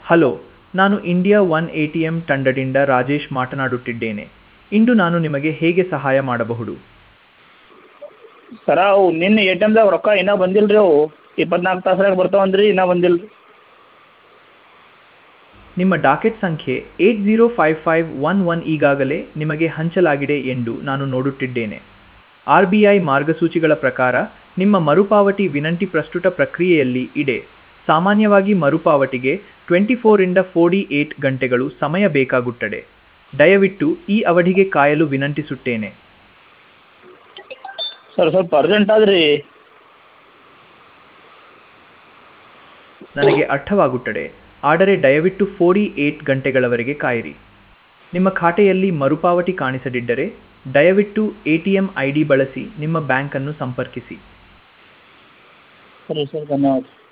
hello ನಾನು India one A T M ತಂಡದಿಂದ ರಾಜೇಶ್ ಮಾತನಾಡುತ್ತಿದ್ದೇನೆ ಇಂದು ನಾನು ನಿಮಗೆ ಹೇಗೆ ಸಹಾಯ ಮಾಡಬಹುದು ಸರ ಅವು ನಿನ್ನೆ ಎ ಟಿ ಎಮ್ದಾಗ ರೊಕ್ಕ ಇನ್ನೂ ಬಂದಿಲ್ಲ ರೀ ಅವು ಇಪ್ಪತ್ನಾಲ್ಕು ತಾಸ್ನಾಗ ಬರ್ತಾವೆ ಅಂದ್ರಿ ಇನ್ನೂ ಬಂದಿಲ್ಲ ರೀ ನಿಮ್ಮ ಡಾಕೆಟ್ ಸಂಖ್ಯೆ eight zero five five one one ಈಗಾಗಲೇ ನಿಮಗೆ ಹಂಚಲಾಗಿದೆ ಎಂದು ನಾನು ನೋಡುತ್ತಿದ್ದೇನೆ ಆರ್ ಬಿ ಐ ಮಾರ್ಗಸೂಚಿಗಳ ಪ್ರಕಾರ ನಿಮ್ಮ ಮರುಪಾವತಿ ವಿನಂತಿ ಪ್ರಸ್ತುತ ಪ್ರಕ್ರಿಯೆಯಲ್ಲಿ ಇದೆ ಸಾಮಾನ್ಯವಾಗಿ ಮರುಪಾವತಿಗೆ ಟ್ವೆಂಟಿ ಫೋರಿಂದ ಫೋರ್ಟಿ ಏಟ್ ಗಂಟೆಗಳು ಸಮಯ ಬೇಕಾಗುತ್ತದೆ ದಯವಿಟ್ಟು ಈ ಅವಧಿಗೆ ಕಾಯಲು ವಿನಂತಿಸುತ್ತೇನೆ ಸರ್ ಸ್ವಲ್ಪ ಅರ್ಜೆಂಟ್ ಆದ್ರಿ ನನಗೆ ಅರ್ಥವಾಗುತ್ತದೆ ಆದರೆ ದಯವಿಟ್ಟು ಫೋರ್ಟಿ ಏಟ್ ಗಂಟೆಗಳವರೆಗೆ ಕಾಯಿರಿ ನಿಮ್ಮ ಖಾತೆಯಲ್ಲಿ ಮರುಪಾವತಿ ಕಾಣಿಸದಿದ್ದರೆ ದಯವಿಟ್ಟು A T M I D ಬಳಸಿ ನಿಮ್ಮ ಬ್ಯಾಂಕನ್ನು ಸಂಪರ್ಕಿಸಿ ಸರಿ ಸರ್ ಧನ್ಯವಾದ